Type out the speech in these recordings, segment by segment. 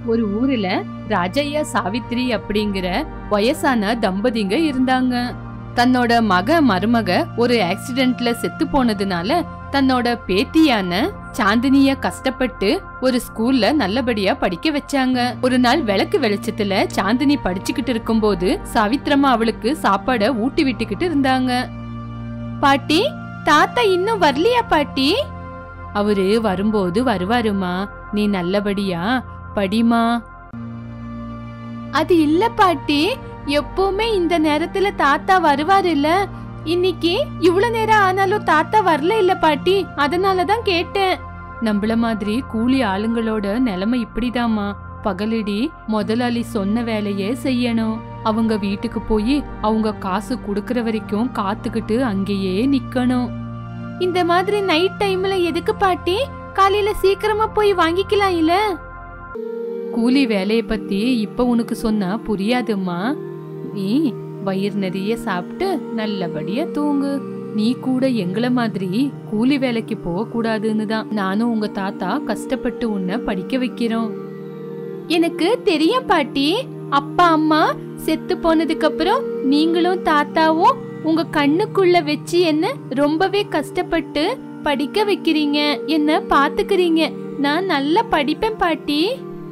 ஒரு ஊர்ல ராஜையா சாவித்ரி அப்படிங்கிற வயசான தம்பதிங்க இருந்தாங்க தன்னோட மக மருமக ஒரு ஆக்சிடென்ட்ல செத்து போனதுனால தன்னோட பேத்தியான சாந்தினிய கஷ்டப்பட்டு ஒரு ஸ்கூல்ல நல்லபடியா படிக்க வச்சாங்க ஒரு நாள் விளக்கு வெளிச்சத்துல சாந்தினி படிச்சுக்கிட்டு இருக்கும்போது சாவித்ரம்மா அவளுக்கு சாப்பாட ஊட்டி விட்டுக்கிட்டு இருந்தாங்க பாட்டி தாத்தா இன்னும் வரலையா பாட்டி அவரு வரும்போது வருவாருமா நீ நல்லபடியா படிமா அது இல்ல பாட்டி எப்பவுமே இந்த நேரத்துல தாத்தா வருவாரு இல்ல இன்னைக்கு இவ்வளவு நேரம் ஆனாலும் தாத்தா வரல இல்ல பாட்டி அதனாலதான் கேட்டேன் நம்மள மாதிரி கூலி ஆளுங்களோட நிலைமை இப்படிதாம்மா பகலிடி முதலாளி சொன்ன வேலையே செய்யணும் அவங்க வீட்டுக்கு போய் அவங்க காசு குடுக்கற வரைக்கும் காத்துக்கிட்டு அங்கேயே நிக்கணும் இந்த மாதிரி நைட் டைம்ல எதுக்கு பாட்டி காலையில சீக்கிரமா போய் வாங்கிக்கலாம் இல்ல கூலி வேலைய பத்தி இப்ப உனக்கு சொன்னா புரியாதும்மா நீ வயிறு நிறைய சாப்பிட்டு நல்லபடியா தூங்கு நீ கூட எங்கள மாதிரி கூலி வேலைக்கு போக கூடாதுன்னு தான் நானும் உங்க தாத்தா கஷ்டப்பட்டு உன்னை படிக்க வைக்கிறோம் எனக்கு தெரியும் பாட்டி அப்பா அம்மா செத்து போனதுக்கு அப்புறம் நீங்களும் தாத்தாவும் உங்க கண்ணுக்குள்ள வச்சு என்ன ரொம்பவே கஷ்டப்பட்டு படிக்க வைக்கிறீங்க என்ன பாத்துக்கிறீங்க நான் நல்லா படிப்பேன் பாட்டி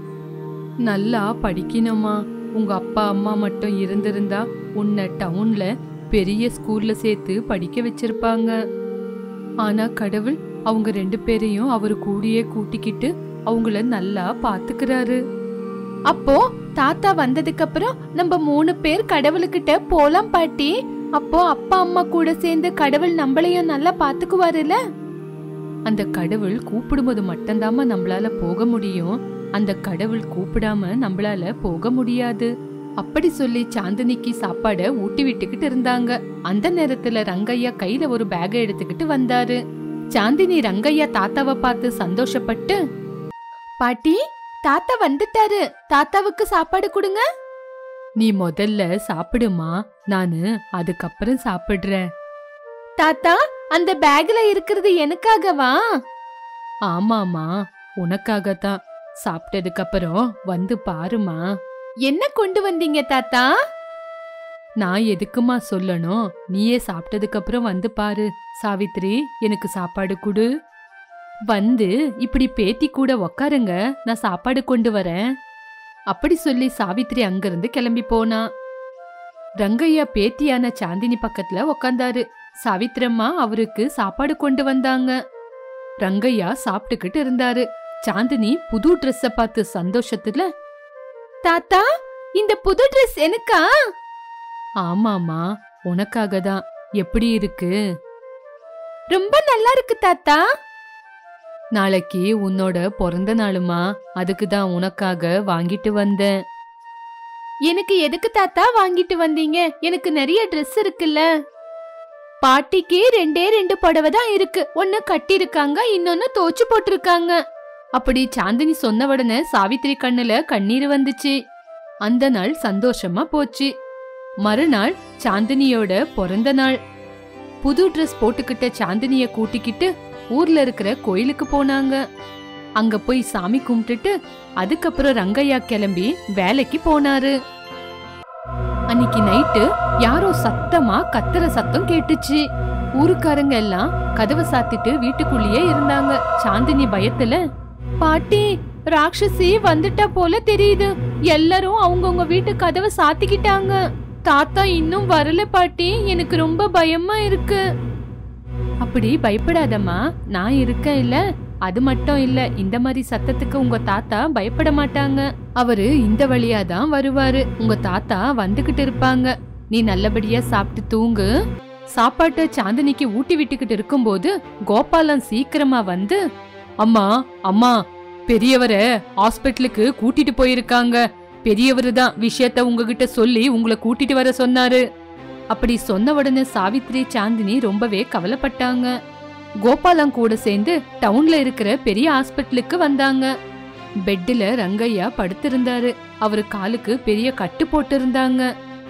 நல்லா படிக்கணுமா உங்க அப்பா அம்மா மட்டும் இருந்திருந்தா உன்னை டவுன்ல பெரிய ஸ்கூல்ல சேர்த்து படிக்க வச்சிருப்பாங்க ஆனா கடவுள் அவங்க ரெண்டு பேரையும் அவர் கூடியே கூட்டிக்கிட்டு அவங்கள நல்லா பாத்துக்கிறாரு அப்போ தாத்தா வந்ததுக்கு அப்புறம் நம்ம மூணு பேர் கடவுளுக்கிட்ட போலாம் பாட்டி அப்போ அப்பா அம்மா கூட சேர்ந்து கடவுள் நம்மளையும் நல்லா பாத்துக்குவாருல அந்த கடவுள் கூப்பிடும்போது மட்டும்தாம்மா நம்மளால போக முடியும் அந்த கடவுள் கூப்பிடாம நம்மளால போக முடியாது அப்படி சொல்லி சாந்தினிக்கு சாப்பாட ஊட்டி விட்டுக்கிட்டு இருந்தாங்க அந்த நேரத்துல ரங்கையா கையில ஒரு பேக எடுத்துக்கிட்டு வந்தாரு சாந்தினி ரங்கையா தாத்தாவை பார்த்து சந்தோஷப்பட்டு பாட்டி தாத்தா வந்துட்டாரு தாத்தாவுக்கு சாப்பாடு கொடுங்க நீ முதல்ல சாப்பிடுமா நானு அதுக்கப்புறம் சாப்பிடுறேன் தாத்தா அந்த பேக்ல இருக்கிறது எனக்காகவா ஆமாமா உனக்காகத்தான் சாப்பிட்டதுக்கு அப்புறம் வந்து பாருமா என்ன கொண்டு வந்தீங்க தாத்தா நான் எதுக்குமா சொல்லணும் நீயே சாப்பிட்டதுக்கு அப்புறம் வந்து பாரு சாவித்ரி எனக்கு சாப்பாடு கொடு வந்து இப்படி பேத்தி கூட உக்காருங்க நான் சாப்பாடு கொண்டு வரேன் அப்படி சொல்லி சாவித்ரி அங்கிருந்து கிளம்பி போனா ரங்கையா பேத்தியான சாந்தினி பக்கத்துல உக்காந்தாரு சாவித்ரம்மா அவருக்கு சாப்பாடு கொண்டு வந்தாங்க ரங்கையா சாப்பிட்டுக்கிட்டு இருந்தாரு சாந்தினி புது ட்ரெஸ்ஸ பார்த்து சந்தோஷத்துல தாத்தா இந்த புது ட்ரெஸ் எனக்கா ஆமாமா உனக்காக தான் எப்படி இருக்கு ரொம்ப நல்லா இருக்கு தாத்தா நாளைக்கு உன்னோட பிறந்த நாளுமா அதுக்கு தான் உனக்காக வாங்கிட்டு வந்தேன் எனக்கு எதுக்கு தாத்தா வாங்கிட்டு வந்தீங்க எனக்கு நிறைய Dress இருக்குல்ல பாட்டிக்கு ரெண்டே ரெண்டு புடவை தான் இருக்கு ஒன்னு கட்டிருக்காங்க இன்னொன்னு தோச்சு போட்டிருக்காங்க அப்படி சாந்தினி சொன்ன உடனே சாவித்திரி கண்ணுல கண்ணீர் வந்துச்சு அந்த நாள் சந்தோஷமா போச்சு மறுநாள் சாந்தினியோட பிறந்த நாள் புது Dress போட்டுக்கிட்ட சாந்தினிய கூட்டிக்கிட்டு ஊர்ல இருக்கிற கோயிலுக்கு போனாங்க அங்க போய் சாமி கும்பிட்டுட்டு அதுக்கப்புறம் ரங்கையா கிளம்பி வேலைக்கு போனாரு அன்னைக்கு நைட்டு யாரோ சத்தமா கத்துற சத்தம் கேட்டுச்சு ஊருக்காரங்க எல்லாம் கதவை சாத்திட்டு வீட்டுக்குள்ளேயே இருந்தாங்க சாந்தினி பயத்துல பாட்டி ராட்சசி வந்துட்டா போல தெரியுது எல்லாரும் அவங்கவுங்க வீட்டு கதவை சாத்திக்கிட்டாங்க தாத்தா இன்னும் வரல பாட்டி எனக்கு ரொம்ப பயமா இருக்கு அப்படி பயப்படாதம்மா நான் இருக்கேன் இல்ல அது மட்டும் இல்ல இந்த மாதிரி சத்தத்துக்கு உங்க தாத்தா பயப்பட மாட்டாங்க அவரு இந்த வழியா தான் வருவாரு உங்க தாத்தா வந்துகிட்டு இருப்பாங்க நீ நல்லபடியா சாப்பிட்டு தூங்கு சாப்பாட்டை சாந்தினிக்கு ஊட்டி விட்டுக்கிட்டு இருக்கும்போது கோபாலன் சீக்கிரமா வந்து அம்மா அம்மா பெரியவரை ஹாஸ்பிட்டலுக்கு கூட்டிட்டு போயிருக்காங்க பெரியவரு தான் விஷயத்த உங்ககிட்ட சொல்லி உங்களை கூட்டிட்டு வர சொன்னாரு அப்படி சொன்ன உடனே சாவித்ரி சாந்தினி ரொம்பவே கவலைப்பட்டாங்க கோபாலம் கூட சேர்ந்து டவுன்ல இருக்கிற பெரிய ஹாஸ்பிட்டலுக்கு வந்தாங்க பெட்ல ரங்கையா படுத்திருந்தாரு அவரு காலுக்கு பெரிய கட்டு போட்டு இருந்தாங்க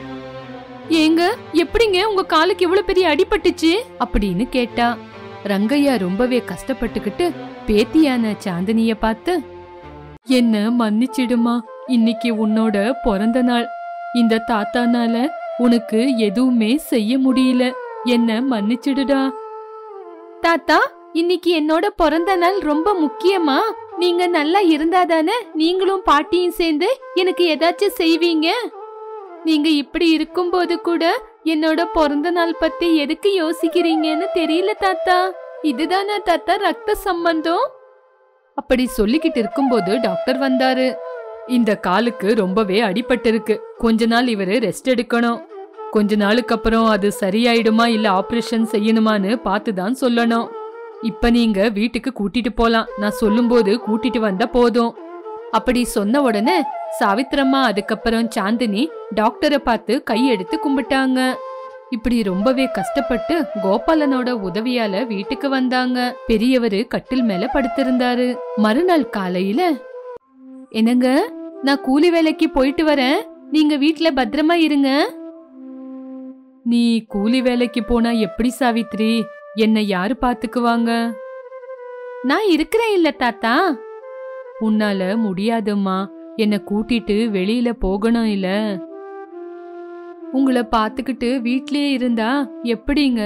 ஏங்க எப்படிங்க உங்க காலுக்கு இவ்வளவு பெரிய அடிபட்டுச்சு அப்படின்னு கேட்டா ரங்கையா ரொம்பவே கஷ்டப்பட்டுக்கிட்டு பேத்தியான சாந்தினிய பார்த்து என்ன மன்னிச்சிடுமா இன்னைக்கு உன்னோட பிறந்த நாள் இந்த தாத்தானால உனக்கு எதுவுமே செய்ய முடியல என்ன மன்னிச்சிடுடா தாத்தா இன்னைக்கு என்னோட பிறந்த நாள் ரொம்ப முக்கியமா நீங்க நல்லா இருந்தாதானே நீங்களும் பாட்டியும் சேர்ந்து எனக்கு ஏதாச்சும் செய்வீங்க நீங்க இப்படி இருக்கும்போது கூட என்னோட பிறந்த நாள் பத்தி எதுக்கு யோசிக்கிறீங்கன்னு தெரியல தாத்தா இதுதானே தாத்தா ரத்த சம்பந்தம் அப்படி சொல்லிக்கிட்டு இருக்கும்போது டாக்டர் வந்தாரு இந்த காலுக்கு ரொம்பவே அடிபட்டிருக்கு கொஞ்ச நாள் இவரு ரெஸ்ட் எடுக்கணும் கொஞ்ச நாளுக்கு அப்புறம் அது சரியாயிடுமா இல்ல ஆபரேஷன் செய்யணுமான்னு பார்த்து தான் சொல்லணும் இப்ப நீங்க வீட்டுக்கு கூட்டிட்டு போலாம் நான் சொல்லும்போது கூட்டிட்டு வந்தா போதும் அப்படி சொன்ன உடனே சாவித்திரம்மா அதுக்கப்புறம் சாந்தினி டாக்டரை பார்த்து கையெடுத்து கும்பிட்டாங்க இப்படி ரொம்பவே கஷ்டப்பட்டு கோபாலனோட உதவியால வீட்டுக்கு வந்தாங்க பெரியவரு கட்டில் மேல படுத்திருந்தாரு மறுநாள் காலையில என்னங்க நான் கூலி வேலைக்கு போயிட்டு வரேன் நீங்க வீட்ல பத்திரமா இருங்க நீ கூலி வேலைக்கு போனா எப்படி சாவித்ரி என்னை யாரு பாத்துக்குவாங்க நான் இருக்கிறேன் இல்ல தாத்தா உன்னால முடியாதும்மா என்ன கூட்டிட்டு வெளியில போகணும் இல்ல உங்களை பாத்துக்கிட்டு வீட்லயே இருந்தா எப்படிங்க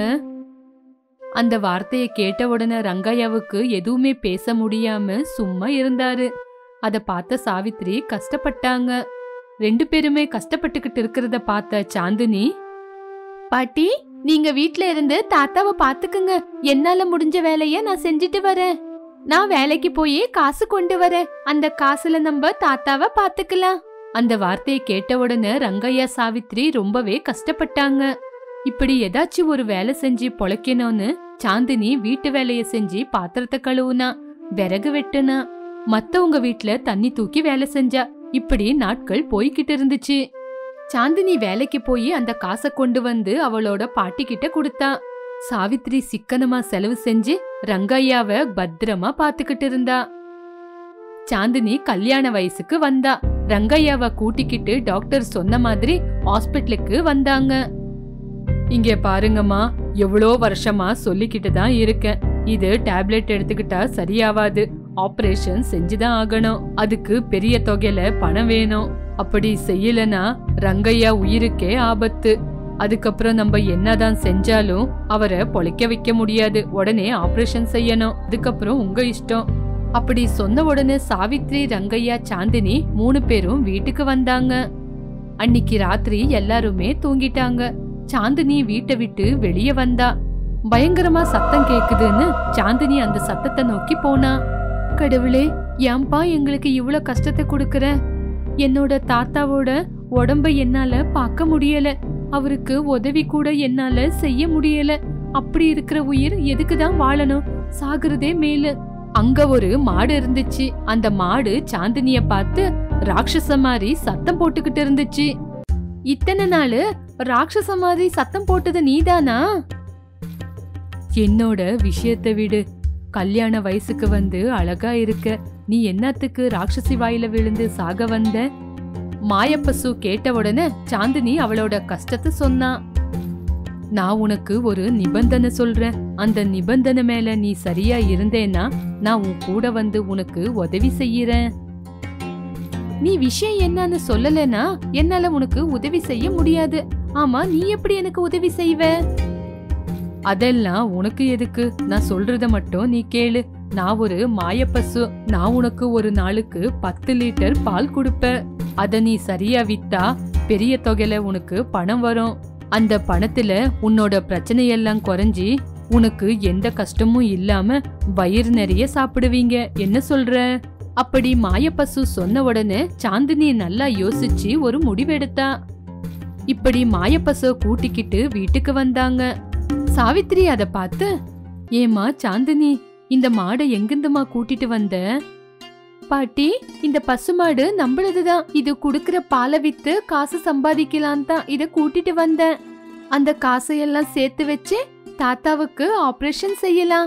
அந்த வார்த்தையை கேட்ட உடனே ரங்கையாவுக்கு எதுவுமே பேச முடியாம சும்மா இருந்தாரு அத பார்த்த சாவித்ரி கஷ்டப்பட்டாங்க ரெண்டு பேருமே கஷ்டப்பட்டுக்கிட்டு இருக்கிறத பார்த்த சாந்தினி பாட்டி நீங்க வீட்ல இருந்து தாத்தாவை பாத்துக்குங்க என்னால முடிஞ்ச வேலைய நான் செஞ்சுட்டு வரேன் நான் வேலைக்கு போய் காசு கொண்டு வரேன் அந்த காசுல நம்ம தாத்தாவை பாத்துக்கலாம் அந்த வார்த்தையை கேட்ட உடனே ரங்கையா சாவித்ரி ரொம்பவே கஷ்டப்பட்டாங்க இப்படி ஏதாச்சும் ஒரு வேலை செஞ்சு பொழைக்கணும்னு சாந்தினி வீட்டு வேலைய செஞ்சு பாத்திரத்தை கழுவுனா விறகு வெட்டுனா மத்தவங்க வீட்ல தண்ணி தூக்கி வேலை செஞ்சா இப்படி நாட்கள் போய்கிட்டு இருந்துச்சு சாந்தினி வேலைக்கு போய் அந்த காசை கொண்டு வந்து அவளோட பாட்டி கிட்ட கொடுத்தா சாவித்ரி சிக்கனமா செலவு செஞ்சு ரங்கையாவ பத்திரமா பாத்துக்கிட்டு இருந்தா சாந்தினி கல்யாண வயசுக்கு வந்தா ரங்கையாவ கூட்டிக்கிட்டு டாக்டர் சொன்ன மாதிரி ஹாஸ்பிட்டலுக்கு வந்தாங்க இங்க பாருங்கம்மா எவ்வளோ வருஷமா சொல்லிக்கிட்டு தான் இருக்கேன் இது டேப்லெட் எடுத்துக்கிட்டா சரியாவாது ஆபரேஷன் செஞ்சுதான் ஆகணும் அதுக்கு பெரிய தொகையில பணம் வேணும் அப்படி செய்யலனா ரங்கையா உயிருக்கே ஆபத்து அதுக்கப்புறம் நம்ம என்னதான் செஞ்சாலும் அவரை பொழைக்க வைக்க முடியாது உடனே ஆபரேஷன் செய்யணும் அதுக்கப்புறம் உங்க இஷ்டம் அப்படி சொன்ன உடனே சாவித்ரி ரங்கையா சாந்தினி மூணு பேரும் வீட்டுக்கு வந்தாங்க அன்னிக்கு ராத்திரி எல்லாருமே தூங்கிட்டாங்க சாந்தினி வீட்டை விட்டு வெளியே வந்தா பயங்கரமா சத்தம் கேக்குதுன்னு சாந்தினி அந்த சத்தத்தை நோக்கி போனா கடவுளே ஏன்பா எங்களுக்கு இவ்ளோ கஷ்டத்தை கொடுக்கற என்னோட தாத்தாவோட உடம்ப என்னால பார்க்க முடியல அவருக்கு உதவி கூட என்னால செய்ய முடியல அப்படி இருக்கிற உயிர் எதுக்குதான் வாழணும் சாகுறதே மேலு அங்க ஒரு மாடு இருந்துச்சு அந்த மாடு சாந்தினிய பார்த்து ராட்சச மாதிரி சத்தம் போட்டுக்கிட்டு இருந்துச்சு இத்தனை நாள் ராட்சச மாதிரி சத்தம் போட்டது நீதானா என்னோட விஷயத்தை விடு கல்யாண வயசுக்கு வந்து அழகா இருக்க நீ என்னத்துக்கு ராட்சசி வாயில விழுந்து சாக வந்த மாயப்பசு கேட்ட உடனே சாந்தினி அவளோட கஷ்டத்தை சொன்னா நான் உனக்கு ஒரு நிபந்தனை சொல்றேன் அந்த நிபந்தனை மேல நீ சரியா இருந்தேன்னா நான் உன் கூட வந்து உனக்கு உதவி செய்யறேன் நீ விஷயம் என்னன்னு சொல்லலனா என்னால உனக்கு உதவி செய்ய முடியாது ஆமா நீ எப்படி எனக்கு உதவி செய்வ அதெல்லாம் உனக்கு எதுக்கு நான் சொல்றத மட்டும் நீ கேளு நான் ஒரு மாயப்பசு நான் உனக்கு ஒரு நாளுக்கு பத்து லிட்டர் பால் கொடுப்பேன் அத நீ சரியா வித்தா பெரிய தொகையில உனக்கு பணம் வரும் அந்த பணத்துல உன்னோட பிரச்சனையெல்லாம் குறைஞ்சி உனக்கு எந்த கஷ்டமும் இல்லாம வயிறு நிறைய சாப்பிடுவீங்க என்ன சொல்ற அப்படி மாயப்பசு சொன்ன உடனே சாந்தினி நல்லா யோசிச்சு ஒரு முடிவெடுத்தா இப்படி மாயப்பசு கூட்டிக்கிட்டு வீட்டுக்கு வந்தாங்க சாவித்ரி அத பார்த்து ஏமா சாந்தினி இந்த மாடை எங்கிருந்துமா கூட்டிட்டு வந்த பாட்டி இந்த பசுமாடு நம்மளதுதான் இது குடுக்கற பாலை வித்து காசு சம்பாதிக்கலாம் தான் இத கூட்டிட்டு வந்தேன் அந்த காசையெல்லாம் சேர்த்து வச்சு தாத்தாவுக்கு ஆபரேஷன் செய்யலாம்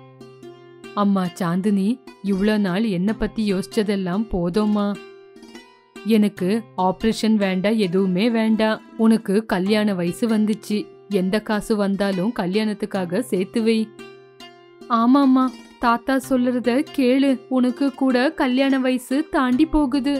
அம்மா சாந்தினி இவ்ளோ நாள் என்ன பத்தி யோசிச்சதெல்லாம் போதும்மா எனக்கு ஆபரேஷன் வேண்டாம் எதுவுமே வேண்டாம் உனக்கு கல்யாண வயசு வந்துச்சு எந்த காசு வந்தாலும் கல்யாணத்துக்காக சேர்த்து வை ஆமாம்மா தாத்தா சொல்றத கேளு உனக்கு கூட கல்யாண வயசு தாண்டி போகுது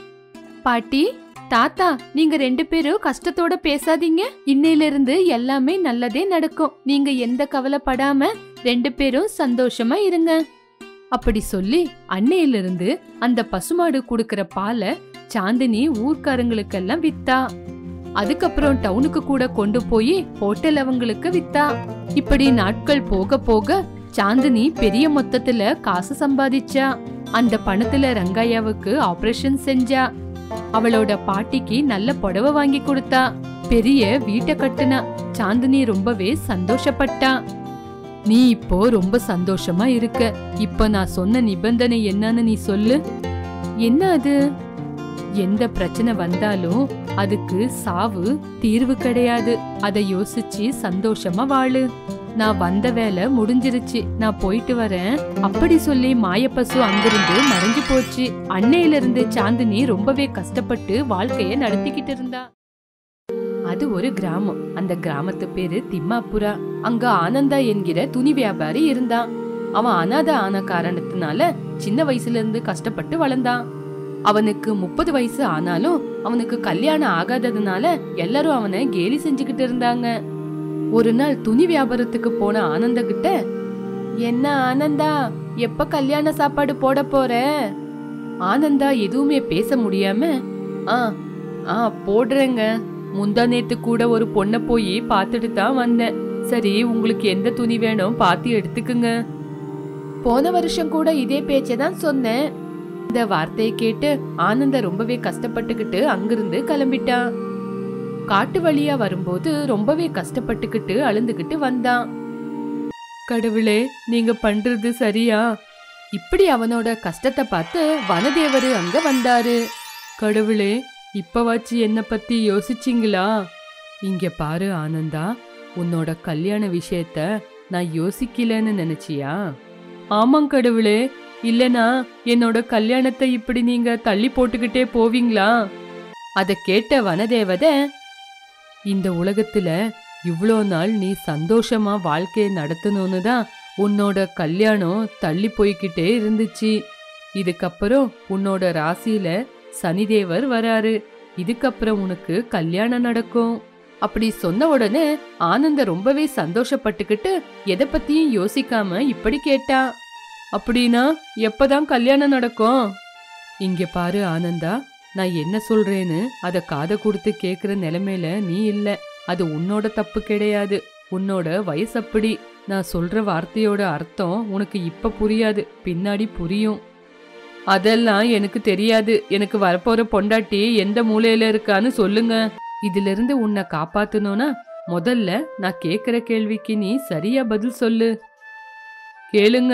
பாட்டி தாத்தா நீங்க ரெண்டு பேரும் கஷ்டத்தோட பேசாதீங்க இன்னையில இருந்து எல்லாமே நல்லதே நடக்கும் நீங்க எந்த கவலைப்படாம ரெண்டு பேரும் சந்தோஷமா இருங்க அப்படி சொல்லி அன்னையிலிருந்து அந்த பசுமாடு குடுக்கற பாலை சாந்தினி ஊர்க்காரங்களுக்கெல்லாம் வித்தா அதுக்கப்புறம் டவுனுக்கு கூட கொண்டு போய் ஹோட்டல் அவங்களுக்கு வித்தா இப்படி நாட்கள் போக போக சாந்தினி பெரிய மொத்தத்துல காசு சம்பாதிச்சா அந்த பணத்துல ரங்கையாவுக்கு ஆபரேஷன் செஞ்சா அவளோட பாட்டிக்கு நல்ல புடவை வாங்கி கொடுத்தா பெரிய வீட்டை கட்டுனா சாந்தினி ரொம்பவே சந்தோஷப்பட்டா நீ இப்போ ரொம்ப சந்தோஷமா இருக்க இப்ப நான் சொன்ன நிபந்தனை என்னன்னு நீ சொல்லு என்ன அது எந்த பிரச்சனை வந்தாலும் அதுக்கு சாவு தீர்வு கிடையாது அதை யோசிச்சு சந்தோஷமா வாழு நான் வந்த வேலை முடிஞ்சிருச்சு நான் போயிட்டு வரேன் அப்படி சொல்லி மாயப்பசு அங்கிருந்து மறைஞ்சு போச்சு அன்னையில இருந்து சாந்தினி ரொம்பவே கஷ்டப்பட்டு வாழ்க்கைய நடத்திக்கிட்டு இருந்தா அது ஒரு கிராமம் அந்த கிராமத்து பேரு திம்மாபுரா அங்க ஆனந்தா என்கிற துணி வியாபாரி இருந்தான் அவன் அனாதை ஆன காரணத்தினால சின்ன வயசுல இருந்து கஷ்டப்பட்டு வளர்ந்தான் அவனுக்கு முப்பது வயசு ஆனாலும் அவனுக்கு கல்யாணம் ஆகாததுனால எல்லாரும் அவனை கேலி செஞ்சுக்கிட்டு இருந்தாங்க ஒரு நாள் துணி வியாபாரத்துக்கு போன ஆனந்த கிட்ட என்ன ஆனந்தா எப்ப கல்யாண சாப்பாடு போட போற ஆனந்தா எதுவுமே பேச முடியாம ஆ ஆ போடுறேங்க முந்தா நேத்து கூட ஒரு பொண்ண போய் பார்த்துட்டு தான் வந்தேன் சரி உங்களுக்கு எந்த துணி வேணும் பார்த்து எடுத்துக்குங்க போன வருஷம் கூட இதே பேச்சை தான் சொன்னேன் இந்த வார்த்தையை கேட்டு ஆனந்த ரொம்பவே கஷ்டப்பட்டுக்கிட்டு அங்கிருந்து கிளம்பிட்டான் காட்டு வழியா வரும்போது ரொம்பவே கஷ்டப்பட்டுக்கிட்டு அழுந்துகிட்டு வந்தான் கடவுளே நீங்க பண்றது சரியா இப்படி அவனோட கஷ்டத்தை பார்த்து வனதேவரு அங்க வந்தாரு கடவுளே இப்பவாச்சு என்ன பத்தி யோசிச்சிங்களா இங்க பாரு ஆனந்தா உன்னோட கல்யாண விஷயத்த நான் யோசிக்கலன்னு நினைச்சியா ஆமாங் கடவுளே இல்லனா என்னோட கல்யாணத்தை இப்படி நீங்க தள்ளி போட்டுக்கிட்டே போவீங்களா அத கேட்ட வனதேவதை இந்த உலகத்துல இவ்ளோ நாள் நீ சந்தோஷமா வாழ்க்கைய நடத்தணும்னு தான் உன்னோட கல்யாணம் தள்ளி போய்கிட்டே இருந்துச்சு இதுக்கப்புறம் உன்னோட ராசியில சனிதேவர் வராரு இதுக்கப்புறம் உனக்கு கல்யாணம் நடக்கும் அப்படி சொன்ன உடனே ஆனந்த ரொம்பவே சந்தோஷப்பட்டுக்கிட்டு எதை பத்தியும் யோசிக்காம இப்படி கேட்டா அப்படின்னா எப்பதான் கல்யாணம் நடக்கும் இங்க பாரு ஆனந்தா நான் என்ன சொல்றேன்னு அத காதை கொடுத்து கேக்குற நிலைமையில நீ இல்ல அது உன்னோட தப்பு கிடையாது உன்னோட வயசு அப்படி நான் சொல்ற வார்த்தையோட அர்த்தம் உனக்கு இப்ப புரியாது பின்னாடி புரியும் அதெல்லாம் எனக்கு தெரியாது எனக்கு வரப்போற பொண்டாட்டி எந்த மூலையில இருக்கான்னு சொல்லுங்க இதுல இருந்து உன்னை காப்பாத்தணும்னா முதல்ல நான் கேக்குற கேள்விக்கு நீ சரியா பதில் சொல்லு கேளுங்க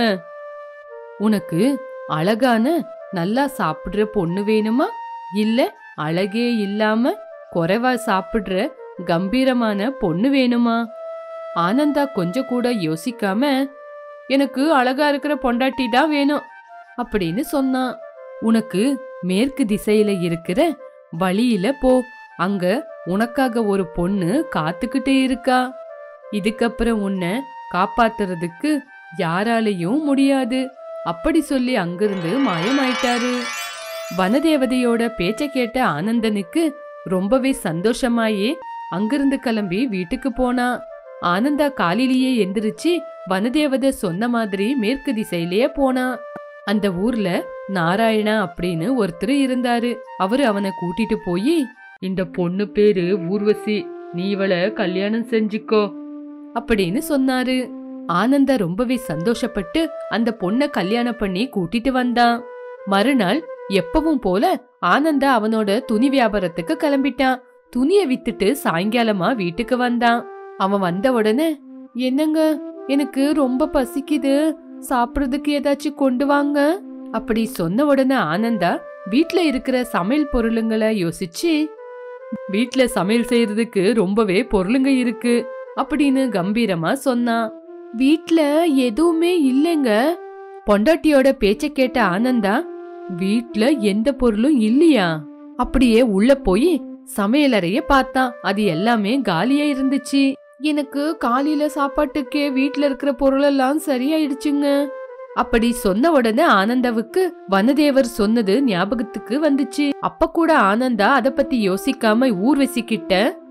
உனக்கு அழகான நல்லா சாப்பிடுற பொண்ணு வேணுமா இல்ல அழகே இல்லாம குறைவா சாப்பிடுற கம்பீரமான பொண்ணு வேணுமா ஆனந்தா கொஞ்சம் கூட யோசிக்காம எனக்கு அழகா இருக்கிற பொண்டாட்டி தான் வேணும் அப்படின்னு சொன்னான் உனக்கு மேற்கு திசையில இருக்கிற வழியில போ அங்க உனக்காக ஒரு பொண்ணு காத்துக்கிட்டே இருக்கா இதுக்கப்புறம் உன்னை காப்பாத்துறதுக்கு யாராலையும் முடியாது அப்படி சொல்லி அங்கிருந்து மாயமாயிட்டாரு வனதேவதையோட பேச்ச கேட்ட ஆனந்தனுக்கு ரொம்பவே சந்தோஷமாயே அங்கிருந்து கிளம்பி வீட்டுக்கு போனா ஆனந்தா காலிலேயே எந்திரிச்சு வனதேவதை சொன்ன மாதிரி மேற்கு திசையிலேயே போனா அந்த ஊர்ல நாராயணா அப்படின்னு ஒருத்தர் இருந்தாரு அவரு அவனை கூட்டிட்டு போய் இந்த பொண்ணு பேரு ஊர்வசி நீ இவளை கல்யாணம் செஞ்சுக்கோ அப்படின்னு சொன்னாரு ஆனந்தா ரொம்பவே சந்தோஷப்பட்டு அந்த பொண்ண கல்யாணம் பண்ணி கூட்டிட்டு வந்தான் மறுநாள் எப்பவும் போல ஆனந்தா அவனோட துணி வியாபாரத்துக்கு கிளம்பிட்டான் துணிய வித்துட்டு சாயங்காலமா வீட்டுக்கு வந்தான் அவன் வந்த உடனே என்னங்க எனக்கு ரொம்ப பசிக்குது சாப்பிடுறதுக்கு ஏதாச்சும் கொண்டு வாங்க அப்படி சொன்ன உடனே ஆனந்தா வீட்ல இருக்கிற சமையல் பொருளுங்களை யோசிச்சு வீட்ல சமையல் செய்யறதுக்கு ரொம்பவே பொருளுங்க இருக்கு அப்படின்னு கம்பீரமா சொன்னான் வீட்ல எதுவுமே இல்லைங்க பொண்டாட்டியோட பேச்ச கேட்ட ஆனந்தா வீட்ல எந்த பொருளும் இல்லையா அப்படியே உள்ள போய் சமையலறைய பார்த்தான் அது எல்லாமே காலியா இருந்துச்சு எனக்கு காலையில சாப்பாட்டுக்கே வீட்ல இருக்கிற பொருளெல்லாம் சரியாயிடுச்சுங்க அப்படி சொன்ன உடனே ஆனந்தாவுக்கு வனதேவர் சொன்னது ஞாபகத்துக்கு வந்துச்சு அப்ப கூட ஆனந்தா அத பத்தி யோசிக்காம ஊர்வசி கிட்ட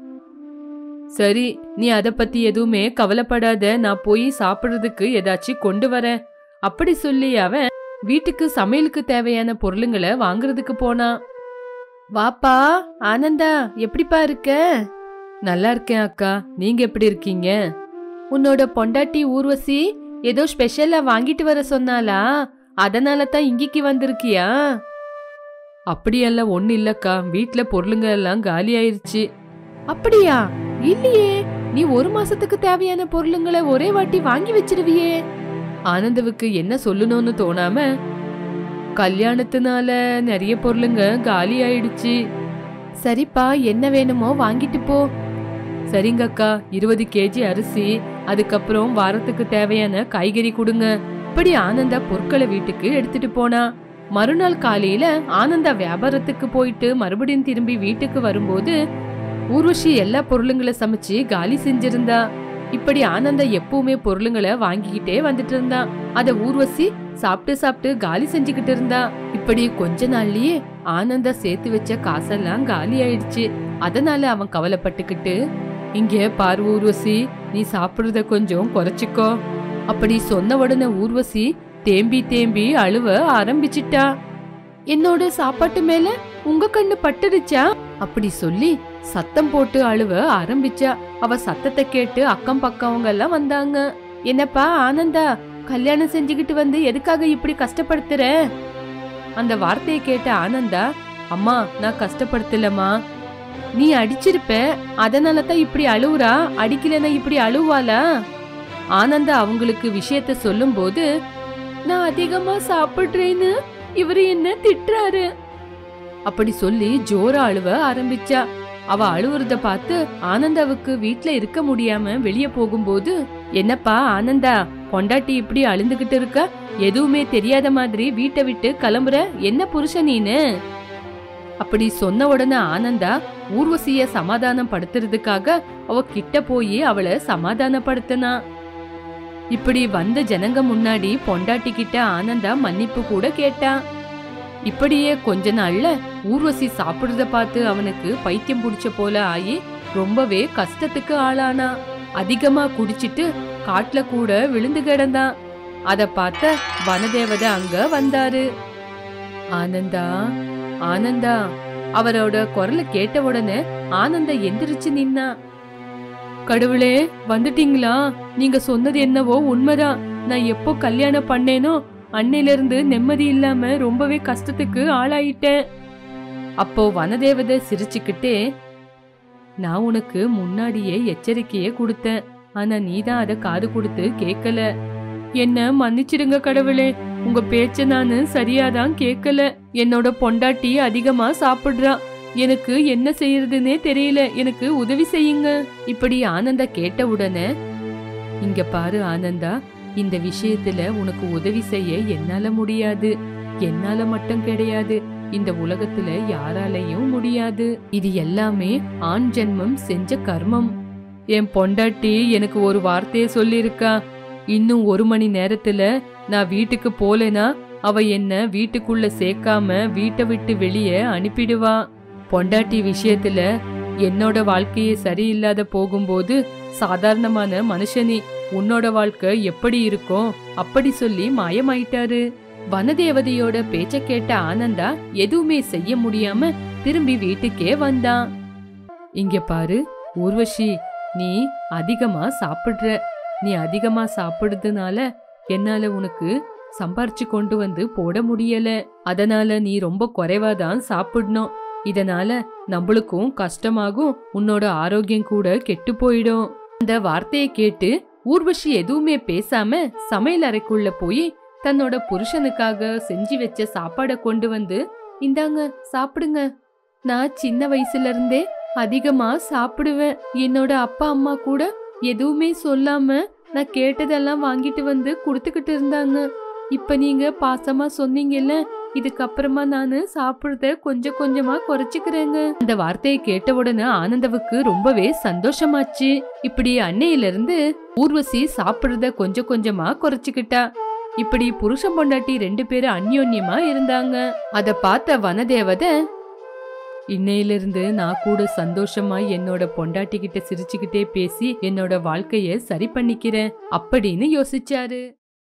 சரி நீ அத பத்தி எதுவுமே கவலைப்படாத நான் போய் சாப்பிடுறதுக்கு ஏதாச்சும் கொண்டு வரேன் அப்படி சொல்லி அவன் வீட்டுக்கு சமையலுக்கு தேவையான பொருளுங்களை வாங்குறதுக்கு போனான் வாப்பா ஆனந்தா எப்படிப்பா இருக்க நல்லா இருக்கேன் அக்கா நீங்க எப்படி இருக்கீங்க உன்னோட பொண்டாட்டி ஊர்வசி ஏதோ ஸ்பெஷலா வாங்கிட்டு வர சொன்னாலா அதனால தான் இங்கிக்கு வந்திருக்கியா அப்படியெல்லாம் ஒண்ணு இல்லக்கா வீட்ல பொருளுங்க எல்லாம் காலி ஆயிருச்சு அப்படியா இல்லையே நீ ஒரு மாசத்துக்கு தேவையான பொருளுங்களை ஒரே வாட்டி வாங்கி வச்சிருவியே ஆனந்தவுக்கு என்ன சொல்லணும்னு தோணாம கல்யாணத்தினால நிறைய பொருளுங்க காலி ஆயிடுச்சு சரிப்பா என்ன வேணுமோ வாங்கிட்டு போ சரிங்க அக்கா இருபது கேஜி அரிசி அதுக்கப்புறம் வாரத்துக்கு தேவையான காய்கறி கொடுங்க இப்படி ஆனந்தா பொருட்களை வீட்டுக்கு எடுத்துட்டு போனா மறுநாள் காலையில ஆனந்தா வியாபாரத்துக்கு போயிட்டு மறுபடியும் திரும்பி வீட்டுக்கு வரும்போது ஊர்வஷி எல்லா பொருளுங்களை சமைச்சு காலி செஞ்சிருந்தா இப்படி ஆனந்தா எப்பவுமே பொருளுங்களை வாங்கிக்கிட்டே வந்துட்டு இருந்தான் அத ஊர்வசி சாப்பிட்டு சாப்பிட்டு காலி செஞ்சுக்கிட்டு இருந்தா இப்படி கொஞ்ச நாள்லயே ஆனந்தா சேர்த்து வச்ச காசெல்லாம் காலி ஆயிடுச்சு அதனால அவன் கவலைப்பட்டுக்கிட்டு இங்க பாரு ஊர்வசி நீ சாப்பிடுறத கொஞ்சம் குறைச்சிக்கோ அப்படி சொன்ன உடனே ஊர்வசி தேம்பி தேம்பி அழுவ ஆரம்பிச்சிட்டா என்னோட சாப்பாட்டு மேல உங்க கண்ணு பட்டுடுச்சா அப்படி சொல்லி சத்தம் போட்டு அழுவ ஆரம்பிச்சா அவ சத்தத்தை கேட்டு அக்கம் பக்கவங்க எல்லாம் வந்தாங்க என்னப்பா ஆனந்தா கல்யாணம் செஞ்சுக்கிட்டு வந்து எதுக்காக இப்படி கஷ்டப்படுத்துற அந்த வார்த்தையை கேட்ட ஆனந்தா அம்மா நான் கஷ்டப்படுத்தலம்மா நீ அடிச்சிருப்ப அதனால தான் இப்படி அழுவுறா அடிக்கலன்னா இப்படி அழுவாளா ஆனந்தா அவங்களுக்கு விஷயத்த சொல்லும்போது நான் அதிகமா சாப்பிடுறேன்னு இவரு என்ன திட்டுறாரு அப்படி சொல்லி ஜோரா அழுவ ஆரம்பிச்சா அவ அழுவுறத பார்த்து ஆனந்தாவுக்கு வீட்ல இருக்க முடியாம வெளிய போகும்போது என்னப்பா ஆனந்தா பொண்டாட்டி இப்படி அழுந்துகிட்டு இருக்க எதுவுமே தெரியாத மாதிரி வீட்டை விட்டு கிளம்புற என்ன புருஷன் நீனு அப்படி சொன்ன உடனே ஆனந்தா ஊர்வசிய சமாதானம் படுத்துறதுக்காக அவ கிட்ட போய் அவளை சமாதானப்படுத்தினா இப்படி வந்த ஜனங்க முன்னாடி பொண்டாட்டி கிட்ட ஆனந்தா மன்னிப்பு கூட கேட்டா இப்படியே கொஞ்ச நாள்ல ஊர்வசி சாப்பிடுறத பார்த்து அவனுக்கு பைத்தியம் புடிச்ச போல ஆகி ரொம்பவே கஷ்டத்துக்கு ஆளானா அதிகமா குடிச்சிட்டு காட்டுல கூட விழுந்து கிடந்தான் அத பார்த்த வனதேவதை அங்க வந்தாரு ஆனந்தா ஆனந்தா அவரோட குரலை கேட்ட உடனே ஆனந்தா எந்திரிச்சு நின்னா கடவுளே வந்துட்டீங்களா நீங்க சொன்னது என்னவோ உண்மைதான் நான் எப்போ கல்யாணம் பண்ணேனோ அன்னையில இருந்து நிம்மதி இல்லாம ரொம்பவே கஷ்டத்துக்கு ஆளாயிட்டேன் அப்போ வனதேவதை சிரிச்சுக்கிட்டே நான் உனக்கு முன்னாடியே எச்சரிக்கையே கொடுத்தேன் ஆனா நீதான் அத காது கொடுத்து கேட்கல என்ன மன்னிச்சிடுங்க கடவுளே உங்க பேச்ச நானு சரியாதான் கேட்கல என்னோட பொண்டாட்டி அதிகமா சாப்பிடுறா எனக்கு என்ன செய்யறதுன்னே தெரியல எனக்கு உதவி செய்யுங்க இப்படி ஆனந்தா கேட்ட உடனே இங்க பாரு ஆனந்தா இந்த விஷயத்துல உனக்கு உதவி செய்ய என்னால முடியாது என்னால மட்டும் கிடையாது இந்த உலகத்துல யாராலையும் முடியாது இது எல்லாமே ஆண் ஜென்மம் செஞ்ச கர்மம் என் பொண்டாட்டி எனக்கு ஒரு வார்த்தையை சொல்லியிருக்கா இன்னும் ஒரு மணி நேரத்துல நான் வீட்டுக்கு போலேனா அவ என்ன வீட்டுக்குள்ள சேர்க்காம வீட்டை விட்டு வெளியே அனுப்பிடுவா பொண்டாட்டி விஷயத்துல என்னோட வாழ்க்கையே சரியில்லாத போகும்போது சாதாரணமான மனுஷனி உன்னோட வாழ்க்கை எப்படி இருக்கும் அப்படி சொல்லி மாயமாயிட்டாரு வனதேவதையோட பேச்ச கேட்ட ஆனந்தா எதுவுமே செய்ய முடியாம திரும்பி வீட்டுக்கே வந்தான் இங்க பாரு ஊர்வஷி நீ அதிகமா சாப்பிடுற நீ அதிகமா சாப்பிடுறதுனால என்னால உனக்கு சம்பாரிச்சு கொண்டு வந்து போட முடியல அதனால நீ ரொம்ப குறைவா தான் சாப்பிடணும் இதனால நம்மளுக்கும் கஷ்டமாகும் உன்னோட ஆரோக்கியம் கூட கெட்டு போயிடும் அந்த வார்த்தையை கேட்டு ஊர்வஷி எதுவுமே பேசாம சமையல் அறைக்குள்ள போய் தன்னோட புருஷனுக்காக செஞ்சு வச்ச சாப்பாட கொண்டு வந்து இந்தாங்க சாப்பிடுங்க நான் சின்ன வயசுல இருந்தே அதிகமா சாப்பிடுவேன் என்னோட அப்பா அம்மா கூட எதுவுமே சொல்லாம நான் கேட்டதெல்லாம் வாங்கிட்டு வந்து கொடுத்துக்கிட்டு இருந்தாங்க இப்ப நீங்க பாசமா சொன்னீங்கல்ல இதுக்கப்புறமா நானு சாப்பிடுறத கொஞ்சம் கொஞ்சமா குறைச்சுக்கிறேங்க அந்த வார்த்தையை கேட்ட உடனே ஆனந்தவுக்கு ரொம்பவே சந்தோஷமாச்சு இப்படி அன்னையில இருந்து ஊர்வசி சாப்பிடுறத கொஞ்சம் கொஞ்சமா குறைச்சுக்கிட்டா இப்படி புருஷன் பொண்டாட்டி ரெண்டு பேரும் அந்யோன்யமா இருந்தாங்க அத பார்த்த வனதேவதை இன்னையிலிருந்து நான் கூட சந்தோஷமா என்னோட பொண்டாட்டி கிட்ட சிரிச்சுக்கிட்டே பேசி என்னோட வாழ்க்கைய சரி பண்ணிக்கிறேன் அப்படின்னு யோசிச்சாரு